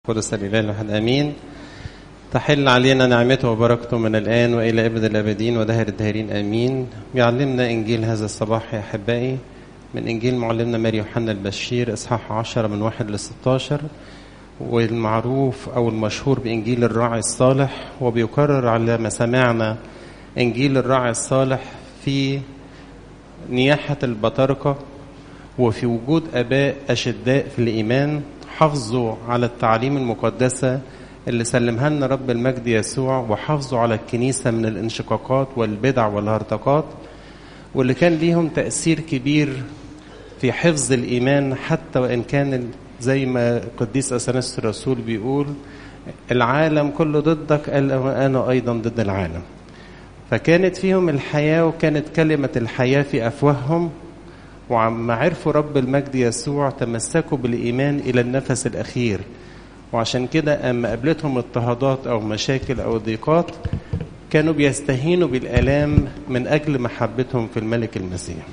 قدس الإله الواحد آمين تحل علينا نعمته وبركته من الآن وإلى أبد الأبدين ودهر الداهرين آمين بيعلمنا إنجيل هذا الصباح يا أحبائي من إنجيل معلمنا ماري يوحنا البشير إصحاح عشرة من واحد لستاشر والمعروف أو المشهور بإنجيل الراعي الصالح وبيكرر على ما سمعنا إنجيل الراعي الصالح في نياحة البطاركة وفي وجود آباء أشداء في الإيمان حافظوا على التعاليم المقدسة اللي سلمها لنا رب المجد يسوع وحافظوا على الكنيسة من الانشقاقات والبدع والهرطقات واللي كان ليهم تأثير كبير في حفظ الإيمان حتى وإن كان زي ما القديس أثناس الرسول بيقول العالم كله ضدك قال وأنا أيضا ضد العالم فكانت فيهم الحياة وكانت كلمة الحياة في أفواههم وعما عرفوا رب المجد يسوع تمسكوا بالإيمان إلى النفس الأخير وعشان كده أما قابلتهم اضطهادات أو مشاكل أو ضيقات كانوا بيستهينوا بالآلام من أجل محبتهم في الملك المسيح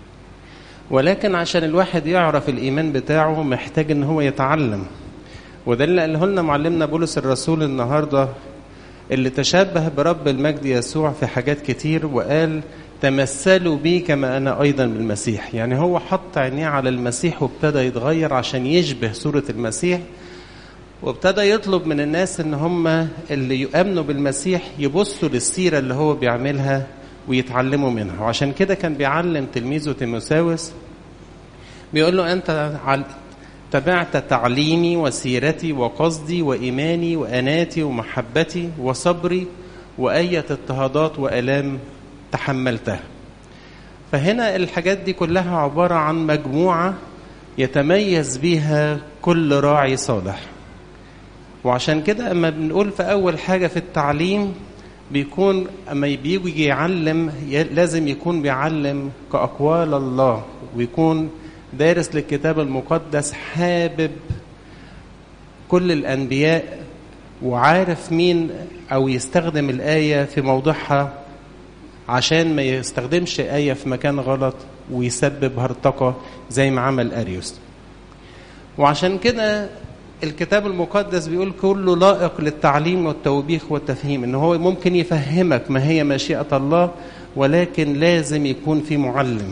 ولكن عشان الواحد يعرف الإيمان بتاعه محتاج إن هو يتعلم وده اللي قاله لنا معلمنا بولس الرسول النهارده اللي تشبه برب المجد يسوع في حاجات كتير وقال تمثلوا بي كما أنا أيضا بالمسيح يعني هو حط عينيه على المسيح وابتدى يتغير عشان يشبه صورة المسيح وابتدى يطلب من الناس ان هم اللي يؤمنوا بالمسيح يبصوا للسيرة اللي هو بيعملها ويتعلموا منها وعشان كده كان بيعلم تلميذه تيموساوس بيقول له أنت تبعت تعليمي وسيرتي وقصدي وإيماني وأناتي ومحبتي وصبري وأية اضطهادات وآلام تحملتها فهنا الحاجات دي كلها عبارة عن مجموعة يتميز بيها كل راعي صالح وعشان كده أما بنقول في أول حاجة في التعليم بيكون أما بيجي يعلم لازم يكون بيعلم كأقوال الله ويكون دارس للكتاب المقدس حابب كل الأنبياء وعارف مين أو يستخدم الآية في موضعها عشان ما يستخدمش آية في مكان غلط ويسبب هرطقة زي ما عمل أريوس وعشان كده الكتاب المقدس بيقول كله لائق للتعليم والتوبيخ والتفهيم ان هو ممكن يفهمك ما هي مشيئة الله ولكن لازم يكون في معلم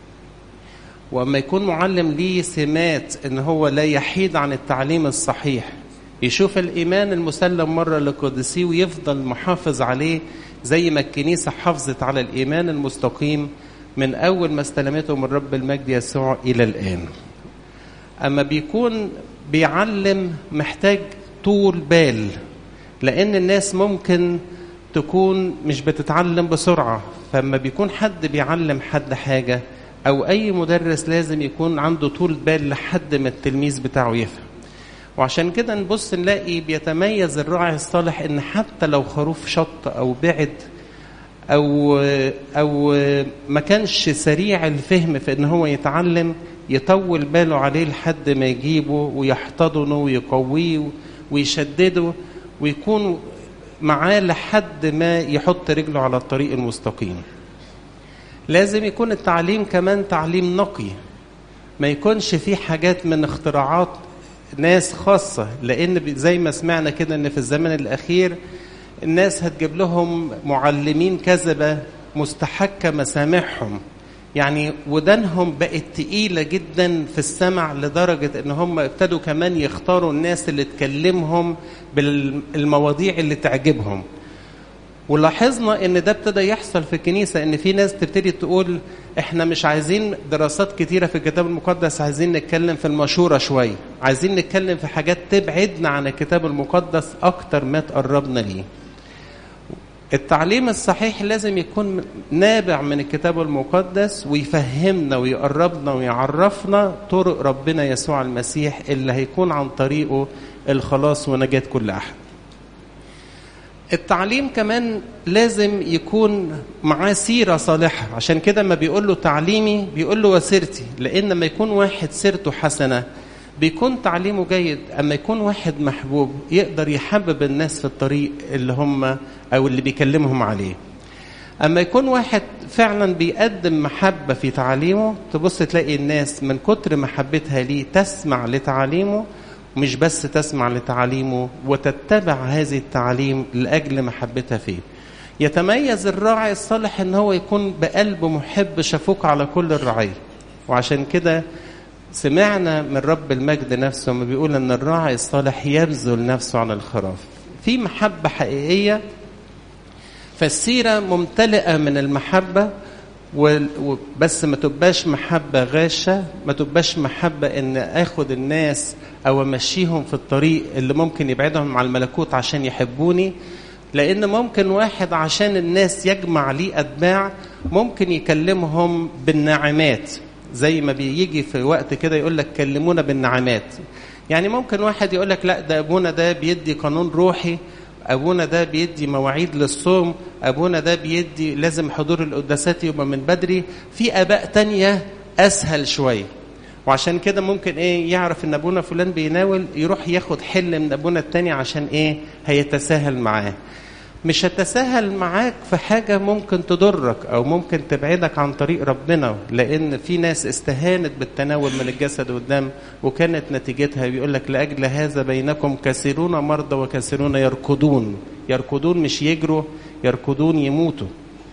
واما يكون معلم ليه سمات ان هو لا يحيد عن التعليم الصحيح يشوف الايمان المسلم مره للقديسين ويفضل محافظ عليه زي ما الكنيسه حافظت على الايمان المستقيم من اول ما استلمته من رب المجد يسوع الى الان اما بيكون بيعلم محتاج طول بال لان الناس ممكن تكون مش بتتعلم بسرعه فلما بيكون حد بيعلم حد حاجه او اي مدرس لازم يكون عنده طول بال لحد ما التلميذ بتاعه يفهم وعشان كده نبص نلاقي بيتميز الراعي الصالح ان حتى لو خروف شط او بعد او او ما كانش سريع الفهم في ان هو يتعلم يطول باله عليه لحد ما يجيبه ويحتضنه ويقويه ويشدده ويكون معاه لحد ما يحط رجله على الطريق المستقيم لازم يكون التعليم كمان تعليم نقي ما يكونش فيه حاجات من اختراعات ناس خاصة لأن زي ما سمعنا كده إن في الزمن الأخير الناس هتجيب لهم معلمين كذبة مستحكة مسامعهم يعني ودانهم بقت تقيلة جدا في السمع لدرجة إن هم ابتدوا كمان يختاروا الناس اللي تكلمهم بالمواضيع اللي تعجبهم ولاحظنا ان ده ابتدى يحصل في الكنيسه ان في ناس تبتدي تقول احنا مش عايزين دراسات كتيره في الكتاب المقدس عايزين نتكلم في المشوره شويه عايزين نتكلم في حاجات تبعدنا عن الكتاب المقدس اكتر ما تقربنا ليه التعليم الصحيح لازم يكون نابع من الكتاب المقدس ويفهمنا ويقربنا ويعرفنا طرق ربنا يسوع المسيح اللي هيكون عن طريقه الخلاص ونجاة كل احد التعليم كمان لازم يكون معاه سيرة صالحة عشان كده ما بيقول له تعليمي بيقول له وسيرتي لأن لما يكون واحد سيرته حسنة بيكون تعليمه جيد أما يكون واحد محبوب يقدر يحبب الناس في الطريق اللي هم أو اللي بيكلمهم عليه أما يكون واحد فعلا بيقدم محبة في تعليمه تبص تلاقي الناس من كتر محبتها ليه تسمع لتعليمه مش بس تسمع لتعاليمه وتتبع هذه التعاليم لأجل محبتها فيه يتميز الراعي الصالح ان هو يكون بقلب محب شفوق على كل الرعية وعشان كده سمعنا من رب المجد نفسه ما بيقول ان الراعي الصالح يبذل نفسه عن الخراف في محبة حقيقية فالسيرة ممتلئة من المحبة بس ما تبقاش محبة غاشة ما تبقاش محبة ان اخد الناس او امشيهم في الطريق اللي ممكن يبعدهم عن الملكوت عشان يحبوني لان ممكن واحد عشان الناس يجمع ليه اتباع ممكن يكلمهم بالنعمات زي ما بيجي في وقت كده يقول لك كلمونا بالنعمات يعني ممكن واحد يقول لك لا ده ابونا ده بيدي قانون روحي ابونا ده بيدي مواعيد للصوم ابونا ده بيدي لازم حضور القداسات يبقى من بدري في اباء تانية اسهل شويه وعشان كده ممكن ايه يعرف ان ابونا فلان بيناول يروح ياخد حل من ابونا التاني عشان ايه هيتساهل معاه مش هتساهل معاك في حاجة ممكن تضرك أو ممكن تبعدك عن طريق ربنا لأن في ناس استهانت بالتناول من الجسد والدم وكانت نتيجتها بيقول لك لأجل هذا بينكم كثيرون مرضى وكثيرون يركضون يركضون مش يجروا يركضون يموتوا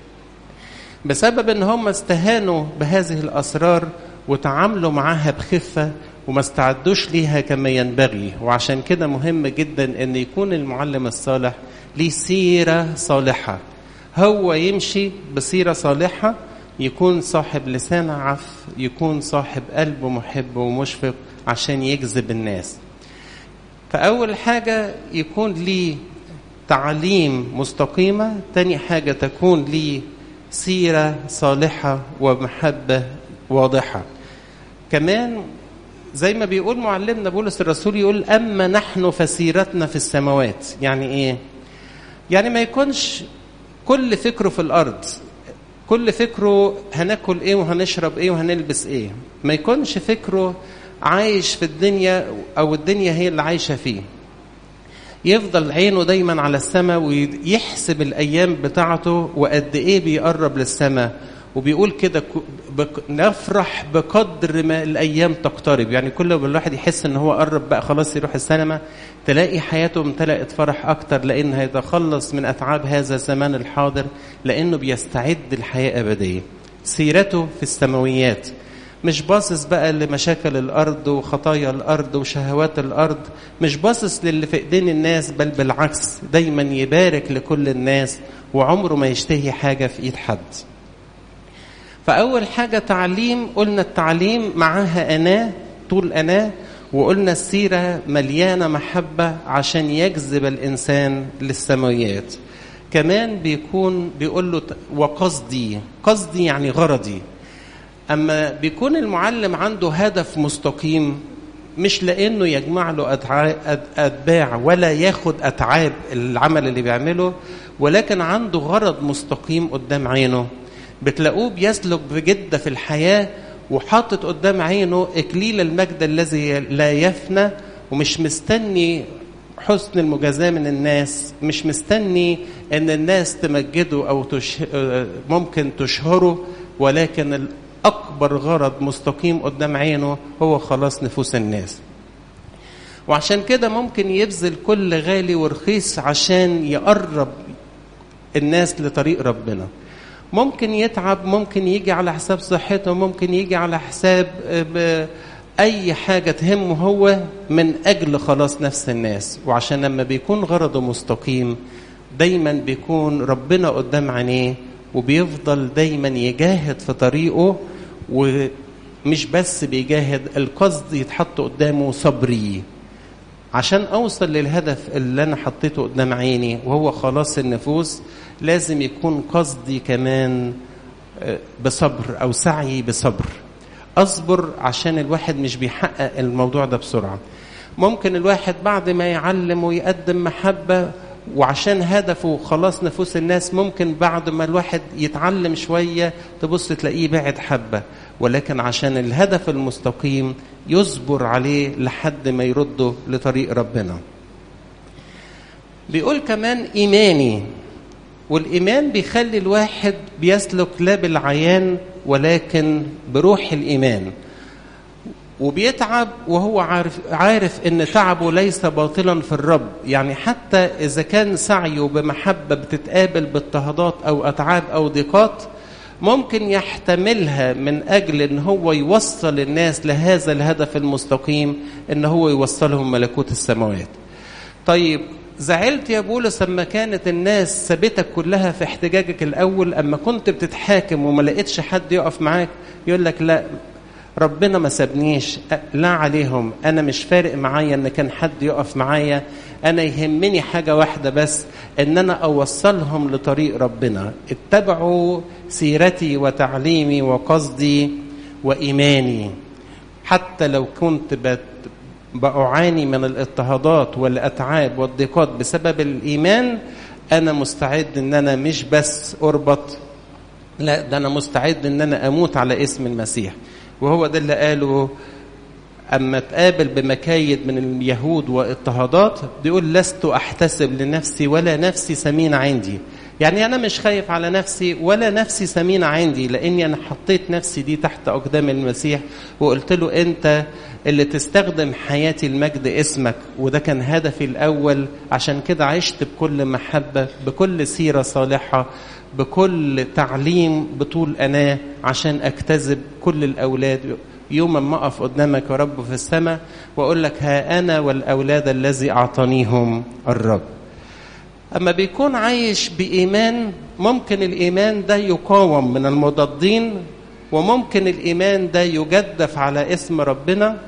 بسبب ان هم استهانوا بهذه الأسرار وتعاملوا معاها بخفة وما استعدوش ليها كما ينبغي وعشان كده مهم جدا ان يكون المعلم الصالح ليه سيرة صالحة هو يمشي بسيرة صالحة يكون صاحب لسان عف يكون صاحب قلب محب ومشفق عشان يجذب الناس فأول حاجة يكون ليه تعليم مستقيمة تاني حاجة تكون ليه سيرة صالحة ومحبة واضحة كمان زي ما بيقول معلمنا بولس الرسول يقول أما نحن فسيرتنا في السماوات يعني إيه يعني ما يكونش كل فكره في الارض كل فكره هناكل ايه وهنشرب ايه وهنلبس ايه ما يكونش فكره عايش في الدنيا او الدنيا هي اللي عايشه فيه يفضل عينه دايما على السماء ويحسب الايام بتاعته وقد ايه بيقرب للسماء وبيقول كده نفرح بقدر ما الايام تقترب يعني كل ما الواحد يحس ان هو قرب بقى خلاص يروح السينما تلاقي حياته امتلأت فرح اكتر لان هيتخلص من اتعاب هذا الزمان الحاضر لانه بيستعد للحياه ابديه سيرته في السماويات مش باصص بقى لمشاكل الارض وخطايا الارض وشهوات الارض مش باصص للي في ايدين الناس بل بالعكس دايما يبارك لكل الناس وعمره ما يشتهي حاجه في ايد حد فأول حاجة تعليم قلنا التعليم معاها أناة طول أناة وقلنا السيرة مليانة محبة عشان يجذب الإنسان للسماويات كمان بيكون بيقول له وقصدي قصدي يعني غرضي أما بيكون المعلم عنده هدف مستقيم مش لأنه يجمع له أتباع ولا ياخد أتعاب العمل اللي بيعمله ولكن عنده غرض مستقيم قدام عينه بتلاقوه بيسلك بجدة في الحياة وحاطط قدام عينه إكليل المجد الذي لا يفنى ومش مستني حسن المجازاة من الناس مش مستني ان الناس تمجده او تش... ممكن تشهره ولكن الاكبر غرض مستقيم قدام عينه هو خلاص نفوس الناس وعشان كده ممكن يبذل كل غالي ورخيص عشان يقرب الناس لطريق ربنا ممكن يتعب ممكن يجي على حساب صحته ممكن يجي على حساب اي حاجه تهمه هو من اجل خلاص نفس الناس وعشان لما بيكون غرضه مستقيم دايما بيكون ربنا قدام عينيه وبيفضل دايما يجاهد في طريقه ومش بس بيجاهد القصد يتحط قدامه صبري عشان اوصل للهدف اللي انا حطيته قدام عيني وهو خلاص النفوس لازم يكون قصدي كمان بصبر او سعي بصبر اصبر عشان الواحد مش بيحقق الموضوع ده بسرعه ممكن الواحد بعد ما يعلم ويقدم محبه وعشان هدفه خلاص نفوس الناس ممكن بعد ما الواحد يتعلم شويه تبص تلاقيه بعد حبه ولكن عشان الهدف المستقيم يصبر عليه لحد ما يرده لطريق ربنا بيقول كمان ايماني والايمان بيخلي الواحد بيسلك لا بالعيان ولكن بروح الايمان وبيتعب وهو عارف عارف ان تعبه ليس باطلا في الرب يعني حتى اذا كان سعيه بمحبه بتتقابل باضطهادات او اتعاب او ضيقات ممكن يحتملها من اجل ان هو يوصل الناس لهذا الهدف المستقيم ان هو يوصلهم ملكوت السماوات طيب زعلت يا بولس لما كانت الناس سابتك كلها في احتجاجك الاول اما كنت بتتحاكم وما لقيتش حد يقف معاك يقول لك لا ربنا ما سابنيش لا عليهم انا مش فارق معايا ان كان حد يقف معايا انا يهمني حاجه واحده بس ان انا اوصلهم لطريق ربنا اتبعوا سيرتي وتعليمي وقصدي وايماني حتى لو كنت بت بعاني من الاضطهادات والاتعاب والضيقات بسبب الايمان انا مستعد ان انا مش بس اربط لا ده انا مستعد ان انا اموت على اسم المسيح وهو ده اللي قاله اما تقابل بمكايد من اليهود واضطهادات بيقول لست احتسب لنفسي ولا نفسي سمينه عندي يعني انا مش خايف على نفسي ولا نفسي سمينه عندي لاني انا حطيت نفسي دي تحت اقدام المسيح وقلت له انت اللي تستخدم حياتي المجد اسمك وده كان هدفي الاول عشان كده عشت بكل محبه بكل سيره صالحه بكل تعليم بطول أناه عشان أكتذب كل الأولاد يوم ما أقف قدامك يا رب في السماء وأقول لك ها أنا والأولاد الذي أعطانيهم الرب أما بيكون عايش بإيمان ممكن الإيمان ده يقاوم من المضادين وممكن الإيمان ده يجدف على اسم ربنا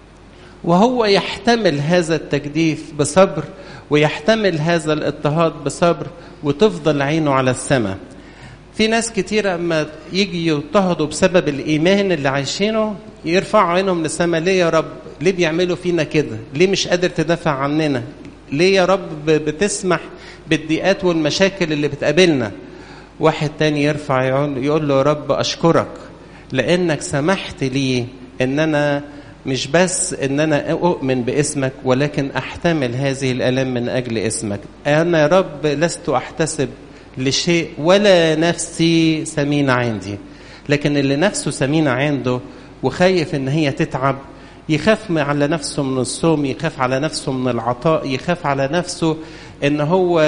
وهو يحتمل هذا التجديف بصبر ويحتمل هذا الاضطهاد بصبر وتفضل عينه على السماء في ناس كتير اما يجي يضطهدوا بسبب الايمان اللي عايشينه يرفعوا عينهم للسماء ليه يا رب ليه بيعملوا فينا كده ليه مش قادر تدافع عننا ليه يا رب بتسمح بالضيقات والمشاكل اللي بتقابلنا واحد تاني يرفع يقول له يا رب اشكرك لانك سمحت لي ان انا مش بس ان انا اؤمن باسمك ولكن احتمل هذه الالام من اجل اسمك انا يا رب لست احتسب لشيء ولا نفسي سمينه عندي لكن اللي نفسه سمينه عنده وخايف ان هي تتعب يخاف على نفسه من الصوم يخاف على نفسه من العطاء يخاف على نفسه ان هو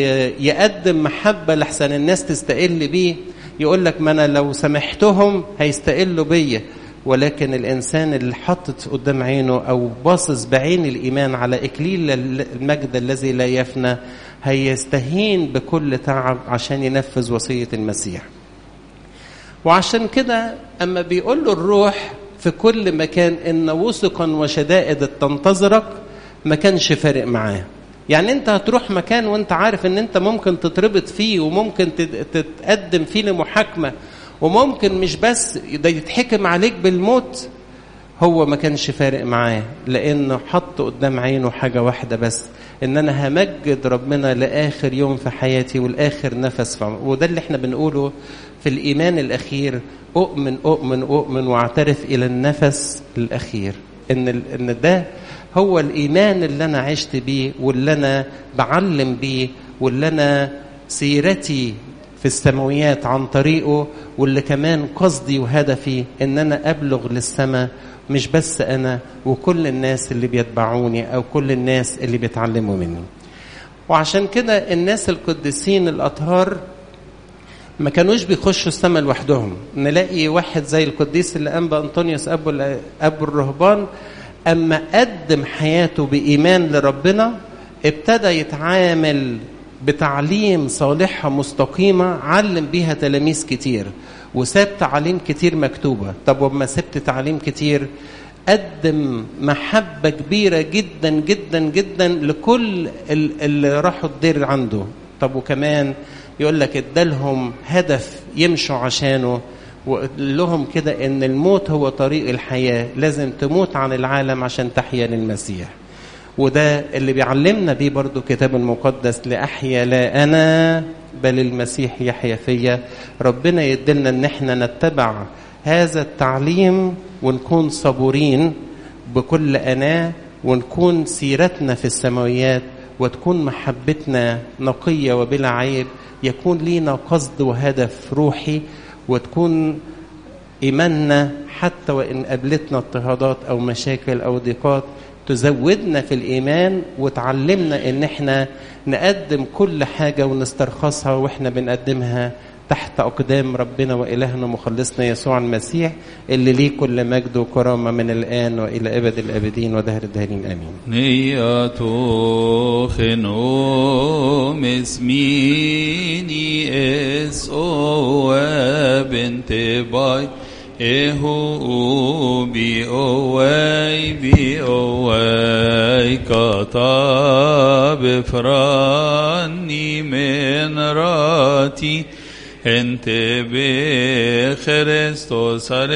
يقدم محبه لحسن الناس تستقل بيه يقول لك ما انا لو سامحتهم هيستقلوا بيا ولكن الانسان اللي حطت قدام عينه او باصص بعين الايمان على اكليل المجد الذي لا يفنى هيستهين بكل تعب عشان ينفذ وصيه المسيح وعشان كده اما بيقول له الروح في كل مكان ان وثقا وشدائد تنتظرك ما كانش فارق معاه يعني انت هتروح مكان وانت عارف ان انت ممكن تتربط فيه وممكن تتقدم فيه لمحاكمه وممكن مش بس ده يتحكم عليك بالموت هو ما كانش فارق معاه لانه حط قدام عينه حاجه واحده بس ان انا همجد ربنا لاخر يوم في حياتي والاخر نفس في وده اللي احنا بنقوله في الايمان الاخير اؤمن اؤمن اؤمن واعترف الى النفس الاخير ان ان ده هو الايمان اللي انا عشت بيه واللي انا بعلم بيه واللي انا سيرتي في السماويات عن طريقه واللي كمان قصدي وهدفي ان انا ابلغ للسماء مش بس انا وكل الناس اللي بيتبعوني او كل الناس اللي بيتعلموا مني وعشان كده الناس القديسين الاطهار ما كانوش بيخشوا السماء لوحدهم نلاقي واحد زي القديس اللي انبا انطونيوس ابو ابو الرهبان اما قدم حياته بايمان لربنا ابتدى يتعامل بتعليم صالحة مستقيمة علم بيها تلاميذ كتير وساب تعاليم كتير مكتوبة طب وما سبت تعليم كتير قدم محبة كبيرة جدا جدا جدا لكل اللي راحوا الدير عنده طب وكمان يقول لك ادالهم هدف يمشوا عشانه وقال لهم كده ان الموت هو طريق الحياة لازم تموت عن العالم عشان تحيا للمسيح وده اللي بيعلمنا بيه برضو الكتاب المقدس لأحيا لا أنا بل المسيح يحيا فيا ربنا يدلنا ان احنا نتبع هذا التعليم ونكون صبورين بكل أناة ونكون سيرتنا في السماويات وتكون محبتنا نقية وبلا عيب يكون لينا قصد وهدف روحي وتكون إيماننا حتى وإن قابلتنا اضطهادات أو مشاكل أو ضيقات تزودنا في الإيمان وتعلمنا إن إحنا نقدم كل حاجة ونسترخصها وإحنا بنقدمها تحت أقدام ربنا وإلهنا مخلصنا يسوع المسيح اللي ليه كل مجد وكرامة من الآن وإلى أبد الآبدين ودهر الدهرين آمين نياتو خنوم اسميني اس او بنت باي اهو بي اوي بي اوي كتاب فراني من راتي انت بخريستوس